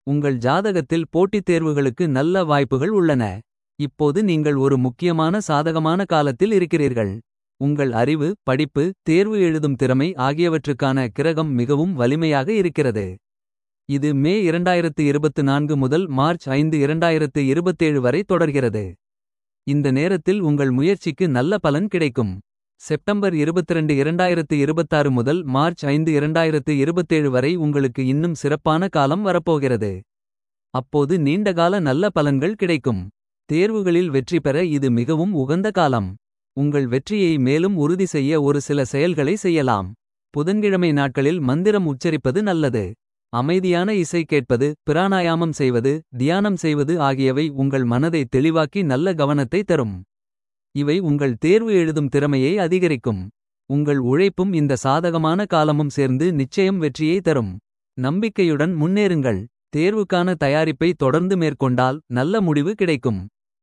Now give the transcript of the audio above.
உங்கள் ஜாதகத்தில் போட்டித் தேர்வுகளுக்கு நல்ல வாய்ப்புகள் உள்ளன. இப்போது நீங்கள் ஒரு முக்கியமான சாதகமான காலத்தில் இருக்கிறீர்கள். உங்கள் அறிவு படிப்பு தேர்வு எழுதும் திறமை ஆகியவற்றுக்கான கிரகம் மிகவும் வலிமையாக இருக்கிறது. இது மே 2024 முதல் மார்ச் 5 2027 வரை தொடர்கிறது. இந்த நேரத்தில் உங்கள் முயற்சிக்கு நல்ல பலன் கிடைக்கும். செப்டம்பர் 22 2026 முதல் மார்ச் 5 2027 வரை உங்களுக்கு இன்னும் சிறப்பான காலம் வரப்போகிறது. அப்போது நீண்டகால நல்ல பலன்கள் கிடைக்கும். தேர்வுகளில் வெற்றி பெற இது மிகவும் உகந்த காலம். உங்கள் வெற்றியை மேலும் உறுதி செய்ய ஒரு சில செயல்களை செய்யலாம். புதன்கிழமை நாட்களில் மந்திரம் உச்சரிப்பது நல்லது. அமைதியான இசை கேட்பது பிராணாயாமம் செய்வது தியானம் செய்வது ஆகியவை உங்கள் மனதை தெளிவாக்கி நல்ல கவனத்தை தரும். இவை உங்கள் தேர்வு எழுதும் திறமையை அதிகரிக்கும். உங்கள் உழைப்பும் இந்த சாதகமான காலமும் சேர்ந்து நிச்சயம் வெற்றியை தரும். நம்பிக்கையுடன் முன்னேறுங்கள். தேர்வுக்கான தயாரிப்பை தொடர்ந்து மேற்கொண்டால் நல்ல முடிவு கிடைக்கும்.